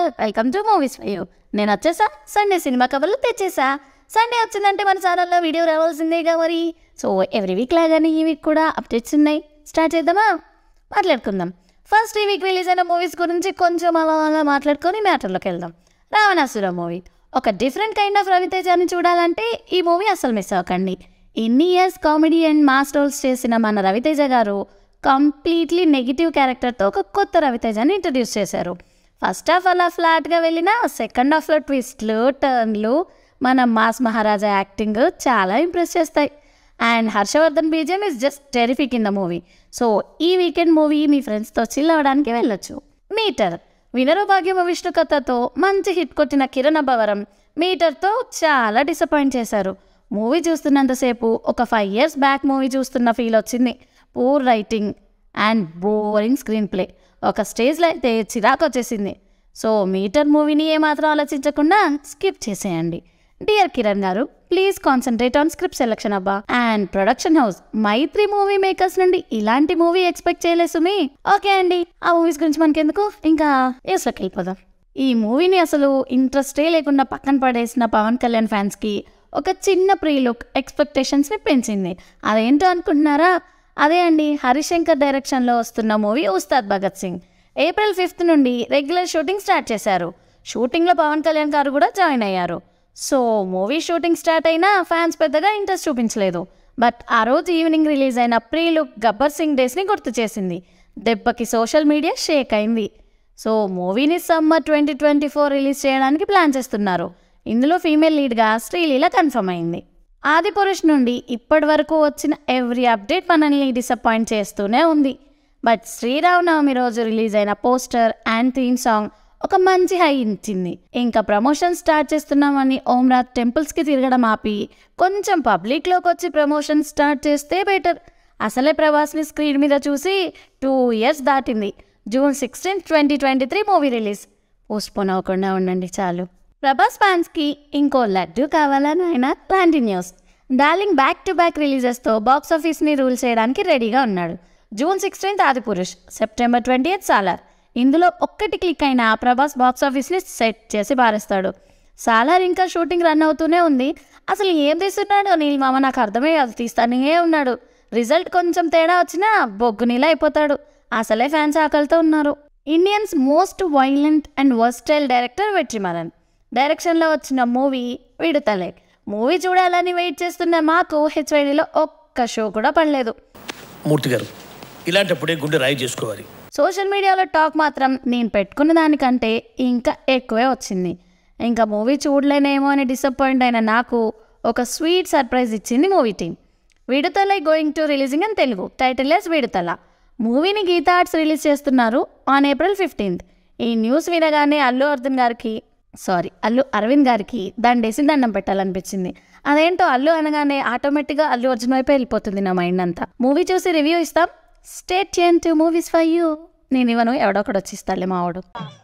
All welcome to movies five నేను వచ్చేసా Sunday cinema కవర్లు తెచ్చేసా సండే వచ్చిందంటే మన ఛానల్లో వీడియో రావాల్సిందేగా మరి సో ఎవ్రీ వీక్ లాగానే ఈ వీక్ కూడా అప్డేట్స్ ఉన్నాయి స్టార్ట్ చేద్దామా మాట్లాడుకుందాం ఫస్ట్ ఈ వీక్ రిలీజ్ అయిన మూవీస్ గురించి కొంచెం అలా అలా మాట్లాడుకొని మ్యాటర్లోకి వెళ్దాం రావణాసుర మూవీ ఒక డిఫరెంట్ కైండ్ ఆఫ్ రవితేజాని చూడాలంటే ఈ మూవీ అసలు మిస్ అవ్వకండి ఇన్ని years comedy and mass roles చేసిన మన రవితేజ గారు కంప్లీట్లీ నెగిటివ్ క్యారెక్టర్తో ఒక కొత్త రవితేజని ఇంట్రడ్యూస్ చేశారు ఫస్ట్ హాఫ్ అలా ఫ్లాట్గా వెళ్ళిన సెకండ్ హాఫ్లో ట్విస్ట్లు టర్న్లు మన మాస్ మహారాజా యాక్టింగ్ చాలా ఇంప్రెస్ చేస్తాయి and Harshavardhan BGM is just terrific in the movie so ఈ వీకెండ్ మూవీ మీ ఫ్రెండ్స్తో చిల్ అవ్వడానికి వెళ్ళొచ్చు మీటర్ వినరు భాగ్యమ విష్ణు కథతో మంచి హిట్ కొట్టిన కిరణ్ అబ్బవరం మీటర్తో చాలా డిసప్పాయింట్ చేశారు మూవీ చూస్తున్నంతసేపు ఒక ఫైవ్ ఇయర్స్ బ్యాక్ మూవీ చూస్తున్న ఫీల్ వచ్చింది poor writing and boring screenplay ఒక స్టేజ్లో అయితే చిరాకు వచ్చేసింది సో మీటర్ మూవీని ఏమాత్రం ఆలోచించకుండా స్కిప్ చేసేయండి డియర్ కిరణ్ గారు please concentrate on script selection అబ్బా and production house Mythri movie makers నుండి ఇలాంటి మూవీ ఎక్స్పెక్ట్ చేయలేదు సుమి ఓకే అండి ఆ మూవీస్ గురించి మనకెందుకు ఇంకా ఏసులోకి వెళ్ళిపోదాం ఈ మూవీని అసలు ఇంట్రెస్టే లేకుండా పక్కన పడేసిన పవన్ కళ్యాణ్ ఫ్యాన్స్కి ఒక చిన్న ప్రీ లుక్ ఎక్స్పెక్టేషన్స్ని పెంచింది అదేంటో అనుకుంటున్నారా అదే అండి హరిశంకర్ డైరెక్షన్లో వస్తున్న movie Ustaad Bhagat Singh April fifth నుండి రెగ్యులర్ షూటింగ్ స్టార్ట్ చేశారు షూటింగ్లో పవన్ కళ్యాణ్ గారు కూడా జాయిన్ అయ్యారు సో మూవీ షూటింగ్ స్టార్ట్ అయినా ఫ్యాన్స్ పెద్దగా ఇంట్రెస్ట్ చూపించలేదు బట్ ఆ రోజు ఈవినింగ్ రిలీజ్ అయిన ప్రీ లుక్ గబ్బర్ సింగ్ డేస్ని గుర్తు చేసింది దెబ్బకి సోషల్ మీడియా షేక్ అయింది సో మూవీని summer twenty twenty four release చేయడానికి ప్లాన్ చేస్తున్నారు ఇందులో ఫీమేల్ లీడ్గా శ్రీలీల కన్ఫర్మ్ అయింది ఆది పురుష్ నుండి ఇప్పటి వరకు వచ్చిన ఎవ్రీ అప్డేట్ మనల్ని డిసప్పాయింట్ చేస్తూనే ఉంది బట్ శ్రీరామనవమి రోజు రిలీజ్ అయిన పోస్టర్ అండ్ థీమ్ సాంగ్ ఒక మంచి హై ఇచ్చింది ఇంకా ప్రమోషన్ స్టార్ట్ చేస్తున్నామని ఓమ్రాత్ టెంపుల్స్కి తిరగడం ఆపి కొంచెం పబ్లిక్లోకి వచ్చి ప్రమోషన్ స్టార్ట్ చేస్తే బెటర్ అసలే ప్రభాస్ని స్క్రీన్ మీద చూసి టూ ఇయర్స్ దాటింది June sixteen twenty twenty three movie release postpone అవ్వకుండా ఉండండి చాలు ప్రభాస్ ఫ్యాన్స్కి ఇంకో లడ్డు కావాలని ఆయన లాంటి news darling back to back రిలీజెస్తో బాక్స్ ఆఫీస్ని రూల్ చేయడానికి రెడీగా ఉన్నాడు June sixteenth Adipurush September twenty eighth Salaar ఇందులో ఒక్కటి క్లిక్ అయిన ప్రభాస్ బాక్స్ ఆఫీస్ని సెట్ చేసి పారేస్తాడు సాలార్ ఇంకా షూటింగ్ రన్ అవుతూనే ఉంది అసలు ఏం తీస్తున్నాడు నీల్ మామ నాకు అర్థమే కాదు తీస్తానే ఉన్నాడు రిజల్ట్ కొంచెం తేడా వచ్చినా బొగ్గు నీళ్ళ అయిపోతాడు అసలే ఫ్యాన్స్ ఆకలితో ఉన్నారు Indians most violent and versatile director Vetrimaaran డైరెక్షన్లో వచ్చిన మూవీ విడుతలే మూవీ చూడాలని వెయిట్ చేస్తున్న మాకు హెచ్వైడీలో ఒక్క షో కూడా పడలేదు మూర్తి గారు ఇలాంటప్పుడే గుండె రాయి చేసుకోవాలి సోషల్ మీడియాలో టాక్ మాత్రం నేను పెట్టుకున్న దానికంటే ఇంకా ఎక్కువే వచ్చింది ఇంకా మూవీ చూడలేనేమో అని డిసప్పాయింట్ అయిన నాకు ఒక స్వీట్ సర్ప్రైజ్ ఇచ్చింది movie team Vidudala going to releasing అని తెలుగు టైటిల్ ఎస్ విడుతల మూవీని గీతా ఆర్ట్స్ రిలీజ్ చేస్తున్నారు ఆన్ ఏప్రిల్ ఫిఫ్టీన్త్ ఈ న్యూస్ వినగానే అల్లు అర్జున్ గారికి సారీ అల్లు అరవింద్ గారికి దండేసి దండం పెట్టాలనిపించింది అదేంటో అల్లు అనగానే ఆటోమేటిక్గా అల్లు అర్జున్ వైపే వెళ్ళిపోతుంది నా మైండ్ అంతా మూవీ చూసి రివ్యూ ఇస్తాం స్టేట్ చేయన్ టు మూవీస్ ఫర్ యూ నేను ఇవ్వను ఎవడొకడు వచ్చి ఇస్తాడులే మావాడు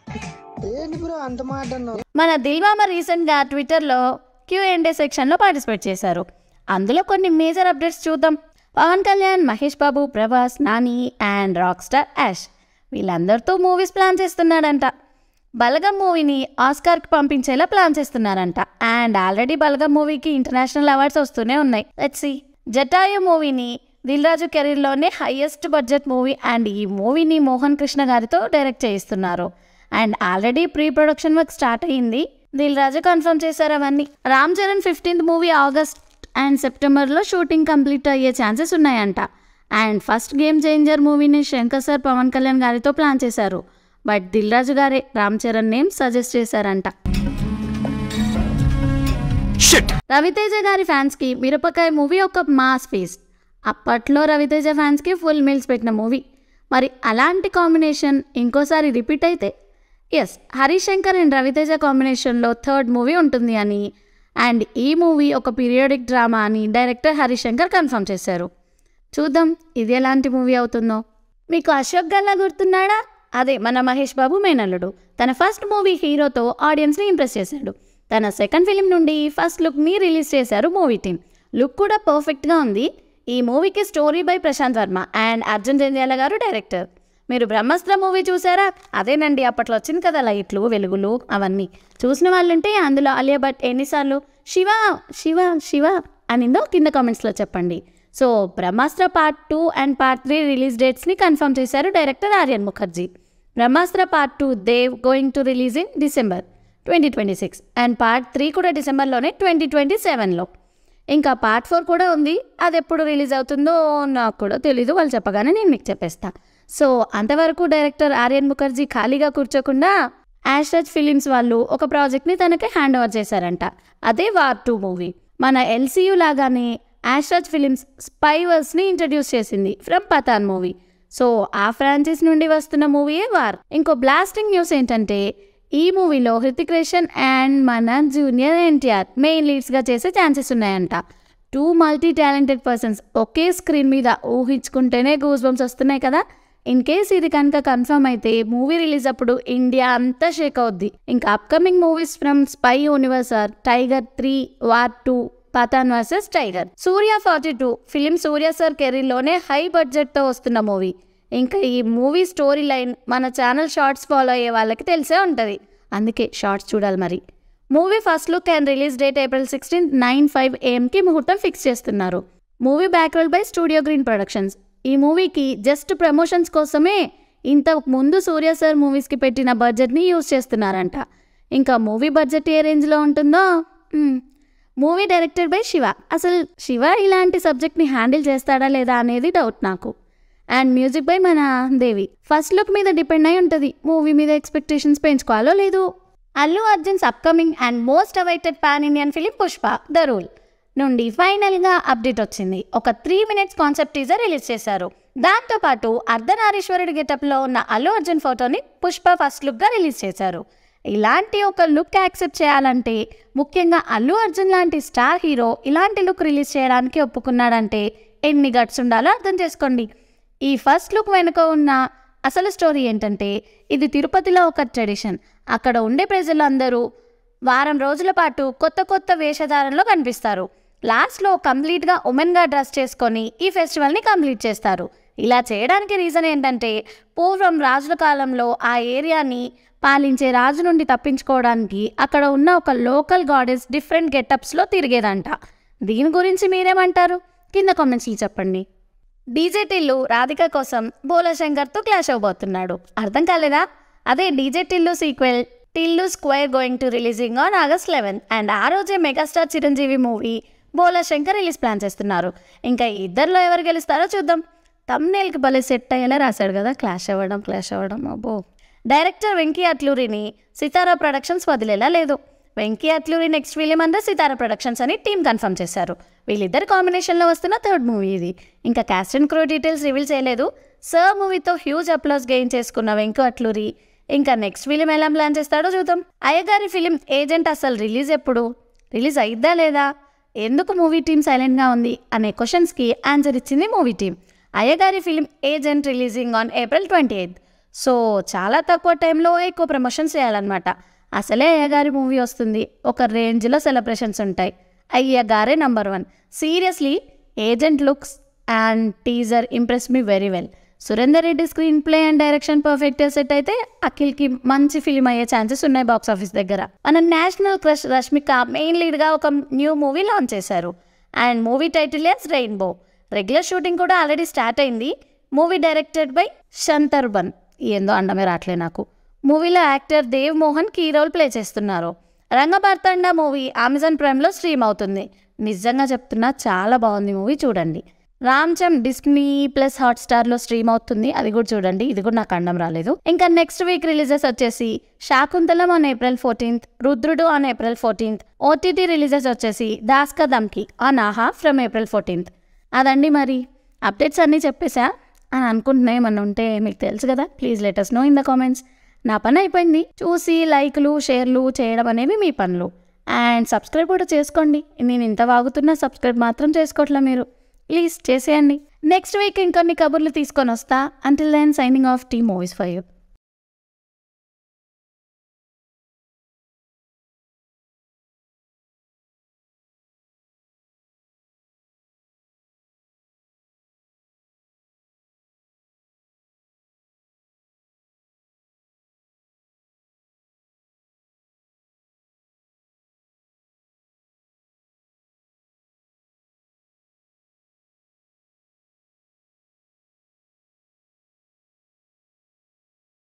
ఏంటి బ్రో అంత మాట అన్నావు మన దిల్వామ రీసెంట్గా ట్విట్టర్లో క్యూ అండ్ ఏ సెక్షన్లో పార్టిసిపేట్ చేశారు అందులో కొన్ని మేజర్ అప్డేట్స్ చూద్దాం Pawan Kalyan Mahesh Babu Prabhas Nani and rock star Yash వీళ్ళందరితో మూవీస్ ప్లాన్ చేస్తున్నాడంట బలగం మూవీని ఆస్కార్కి పంపించేలా ప్లాన్ చేస్తున్నారంట అండ్ ఆల్రెడీ బలగం మూవీకి ఇంటర్నేషనల్ అవార్డ్స్ వస్తూనే ఉన్నాయి లెట్స్ సి జటాయు మూవీని దిల్ రాజు కెరీర్లోనే హైయెస్ట్ బడ్జెట్ మూవీ అండ్ ఈ మూవీని మోహన్ కృష్ణ గారితో డైరెక్ట్ చేయిస్తున్నారు and already pre production work start అయ్యింది దిల్ రాజు కన్ఫర్మ్ చేశారు అవన్నీ Ram Charan fifteenth movie August and సెప్టెంబర్లో షూటింగ్ కంప్లీట్ అయ్యే ఛాన్సెస్ ఉన్నాయంట అండ్ ఫస్ట్ గేమ్ చేంజర్ మూవీని శంకర్ సార్ పవన్ కళ్యాణ్ గారితో ప్లాన్ చేశారు బట్ దిల్ రాజు గారే రామ్ చరణ్ నేమ్ సజెస్ట్ చేశారంట రవితేజ గారి ఫ్యాన్స్కి మిరపకాయ మూవీ ఒక మాస్ ఫీస్ట్ అప్పట్లో రవితేజ ఫ్యాన్స్కి ఫుల్ మీల్స్ పెట్టిన మూవీ మరి అలాంటి కాంబినేషన్ ఇంకోసారి రిపీట్ అయితే ఎస్ హరిశంకర్ అండ్ రవితేజ కాంబినేషన్లో థర్డ్ మూవీ ఉంటుంది అని అండ్ ఈ మూవీ ఒక పీరియాడిక్ డ్రామా అని డైరెక్టర్ హరిశంకర్ కన్ఫర్మ్ చేశారు చూద్దాం ఇది ఎలాంటి మూవీ అవుతుందో మీకు అశోక్ గల్లా గుర్తున్నాడా అదే మన మహేష్ బాబు మేనల్లుడు తన ఫస్ట్ మూవీ హీరోతో ఆడియన్స్ని ఇంప్రెస్ చేశాడు తన సెకండ్ ఫిలిం నుండి ఫస్ట్ లుక్ని రిలీజ్ చేశారు మూవీ టీం లుక్ కూడా పర్ఫెక్ట్గా ఉంది ఈ మూవీకి story by Prashanth Varma and Arjun Jandhyala గారు డైరెక్టర్ మీరు బ్రహ్మాస్త్ర మూవీ చూసారా అదేనండి అప్పట్లో వచ్చింది కదా లైట్లు వెలుగులు అవన్నీ చూసిన వాళ్ళుంటే అందులో అలియా భట్ ఎన్నిసార్లు శివ శివ శివ అనిందో కింద కామెంట్స్లో చెప్పండి so Brahmastra part two and part three release డేట్స్ని కన్ఫర్మ్ చేశారు director Aryan Mukherjee Brahmastra part two Dev going to release in December twenty twenty six and part three కూడా డిసెంబర్లోనే ట్వంటీ ట్వంటీ సెవెన్లో ఇంకా పార్ట్ ఫోర్ కూడా ఉంది అది ఎప్పుడు రిలీజ్ అవుతుందో నాకు కూడా తెలీదు వాళ్ళు చెప్పగానే నేను మీకు చెప్పేస్తా సో అంతవరకు డైరెక్టర్ ఆర్యన్ ముఖర్జీ ఖాళీగా కూర్చోకుండా యాష్రాజ్ ఫిలిమ్స్ వాళ్ళు ఒక ప్రాజెక్ట్ని తనకి హ్యాండ్ ఓవర్ చేశారంట అదే వార్ టూ మూవీ మన ఎల్సీయూ లాగానే యాష్రాజ్ ఫిలిమ్స్ స్పైవర్స్ని ఇంట్రడ్యూస్ చేసింది ఫ్రమ్ పతాన్ మూవీ సో ఆ ఫ్రాంచైజ్ నుండి వస్తున్న మూవీయే వార్ ఇంకో బ్లాస్టింగ్ న్యూస్ ఏంటంటే ఈ మూవీలో హృతిక్ రోషన్ అండ్ మన జూనియర్ ఎన్టీఆర్ మెయిన్ లీడ్స్గా చేసే ఛాన్సెస్ ఉన్నాయంట టూ మల్టీ టాలెంటెడ్ పర్సన్స్ ఒకే స్క్రీన్ మీద ఊహించుకుంటేనే గూస్ బంప్స్ వస్తున్నాయి కదా ఇన్ కేస్ ఇది కనుక కన్ఫర్మ్ అయితే మూవీ రిలీజ్ అప్పుడు ఇండియా అంతా షేక్ అవుద్ది ఇంకా upcoming movies from spy universe are tiger three war two Pathaan versus tiger Suriya forty two film Suriya sir కెరీర్లోనే హై బడ్జెట్తో వస్తున్న మూవీ ఇంకా ఈ మూవీ స్టోరీ లైన్ మన ఛానల్ షార్ట్స్ ఫాలో అయ్యే వాళ్ళకి తెలిసే ఉంటుంది అందుకే షార్ట్స్ చూడాలి మరి movie first look and release date April sixteen nine five ఏఎంకి ముహూర్తం ఫిక్స్ చేస్తున్నారు movie bankroll by studio green productions ఈ మూవీకి జస్ట్ ప్రమోషన్స్ కోసమే ఇంత ముందు సూర్య సార్ మూవీస్కి పెట్టిన బడ్జెట్ని యూజ్ చేస్తున్నారంట ఇంకా మూవీ బడ్జెట్ ఏ రేంజ్లో ఉంటుందో మ్మ్. మూవీ డైరెక్టెడ్ బై శివ అసలు శివ ఇలాంటి సబ్జెక్ట్ని హ్యాండిల్ చేస్తాడా లేదా అనేది డౌట్ నాకు అండ్ మ్యూజిక్ బై మన దేవి ఫస్ట్ లుక్ మీద డిపెండ్ అయి ఉంటుంది మూవీ మీద ఎక్స్పెక్టేషన్స్ పెంచుకోవాలో లేదు Allu Arjun's upcoming and most awaited pan Indian film Pushpa the rule నుండి ఫైనల్గా అప్డేట్ వచ్చింది ఒక three minutes concept teaser release చేశారు దాంతోపాటు అర్ధనారీశ్వరుడి గెటప్లో ఉన్న అల్లు అర్జున్ ఫోటోని పుష్ప ఫస్ట్ లుక్గా రిలీజ్ చేశారు ఇలాంటి ఒక లుక్ యాక్సెప్ట్ చేయాలంటే ముఖ్యంగా అల్లు అర్జున్ లాంటి స్టార్ హీరో ఇలాంటి లుక్ రిలీజ్ చేయడానికి ఒప్పుకున్నాడంటే ఎన్ని గట్స్ ఉండాలో అర్థం చేసుకోండి ఈ ఫస్ట్ లుక్ వెనుక ఉన్న అసలు స్టోరీ ఏంటంటే ఇది తిరుపతిలో ఒక ట్రెడిషన్ అక్కడ ఉండే ప్రజలందరూ వారం రోజుల పాటు కొత్త కొత్త వేషధారణలో కనిపిస్తారు లాస్ట్లో కంప్లీట్గా ఉమెన్గా డ్రెస్ చేసుకొని ఈ ఫెస్టివల్ని కంప్లీట్ చేస్తారు ఇలా చేయడానికి రీజన్ ఏంటంటే పూర్వం రాజుల కాలంలో ఆ ఏరియాని పాలించే రాజు నుండి తప్పించుకోవడానికి అక్కడ ఉన్న ఒక లోకల్ గాడెస్ డిఫరెంట్ గెటప్స్లో తిరిగేదంట దీని గురించి మీరేమంటారు కింద కామెంట్స్లో చెప్పండి డీజే టిల్లు రాధిక కోసం బోలశంకర్తో క్లాష్ అవబోతున్నాడు అర్థం కాలేదా అదే DJ Tillu sequel Tillu square going to releasing on August eleven and ఆ రోజే megastar Chiranjeevi movie Bhola Shankar release plan చేస్తున్నారు ఇంకా ఈ ఇద్దరిలో ఎవరు గెలుస్తారో చూద్దాం తమ్నేల్కి భలే సెట్ అయ్యేలా రాశాడు కదా క్లాష్ అవ్వడం క్లాష్ అవ్వడం అబ్బో డైరెక్టర్ వెంకీ అట్లూరిని సితారా ప్రొడక్షన్స్ వదిలేలా లేదు వెంకీ అట్లూరి నెక్స్ట్ ఫిలిం అంతా సితారా ప్రొడక్షన్స్ అని టీం కన్ఫర్మ్ చేశారు వీళ్ళిద్దరు కాంబినేషన్లో వస్తున్న థర్డ్ మూవీ ఇది ఇంకా cast and crew details reveal చేయలేదు సర్ మూవీతో హ్యూజ్ అప్లాస్ గెయిన్ చేసుకున్న వెంకీ అట్లూరి ఇంకా నెక్స్ట్ ఫిలిం ఎలా ప్లాన్ చేస్తాడో చూద్దాం అయ్యగారి ఫిలిం ఏజెంట్ అసలు రిలీజ్ ఎప్పుడు రిలీజ్ అయిద్దా లేదా ఎందుకు మూవీ టీం సైలెంట్గా ఉంది అనే క్వశ్చన్స్కి ఆన్సర్ ఇచ్చింది మూవీ టీం అయ్యగారి film agent releasing on April twenty eighth so చాలా తక్కువ టైంలో ఎక్కువ ప్రమోషన్స్ చేయాలన్నమాట అసలే అయ్యగారి మూవీ వస్తుంది ఒక రేంజ్లో సెలబ్రేషన్స్ ఉంటాయి అయ్యగారే number one seriously agent looks and teaser impress me very well Surender Reddy screenplay and direction perfect set అయితే అఖిల్కి మంచి ఫిలిం అయ్యే ఛాన్సెస్ ఉన్నాయి బాక్స్ ఆఫీస్ దగ్గర మన నేషనల్ క్రష్ రష్మిక మెయిన్ లీడ్గా ఒక న్యూ మూవీ లాంచ్ చేశారు and movie title as rainbow regular shooting కూడా ఆల్రెడీ స్టార్ట్ అయింది మూవీ డైరెక్టెడ్ బై శంతర్బన్ ఏందో అండమే రావట్లే నాకు మూవీలో actor Dev Mohan key role play చేస్తున్నారు రంగభర్తండ మూవీ అమెజాన్ ప్రైమ్లో స్ట్రీమ్ అవుతుంది నిజంగా చెప్తున్నా చాలా బాగుంది మూవీ చూడండి రామ్చమ్ డిస్నీ ప్లస్ హాట్స్టార్లో స్ట్రీమ్ అవుతుంది అది కూడా చూడండి ఇది కూడా నాకు అండం రాలేదు ఇంకా నెక్స్ట్ వీక్ రిలీజెస్ వచ్చేసి Shaakuntalam on April fourteenth Rudhrudu on April fourteenth OTT releases వచ్చేసి Das Ka Dhamki on Aha from April fourteenth అదండి మరి అప్డేట్స్ అన్నీ చెప్పేసా అని అనుకుంటున్నా ఏమన్నా ఉంటే మీకు తెలుసు కదా please let us know in the comments నా పని అయిపోయింది చూసి లైక్లు షేర్లు చేయడం అనేవి మీ పనులు అండ్ సబ్స్క్రైబ్ కూడా చేసుకోండి నేను ఇంత వాగుతున్నా సబ్స్క్రైబ్ మాత్రం చేసుకోవట్లే మీరు ప్లీజ్ చేసేయండి నెక్స్ట్ వీక్ ఇంకొన్ని కబుర్లు తీసుకొని వస్తా until then signing off T movies for you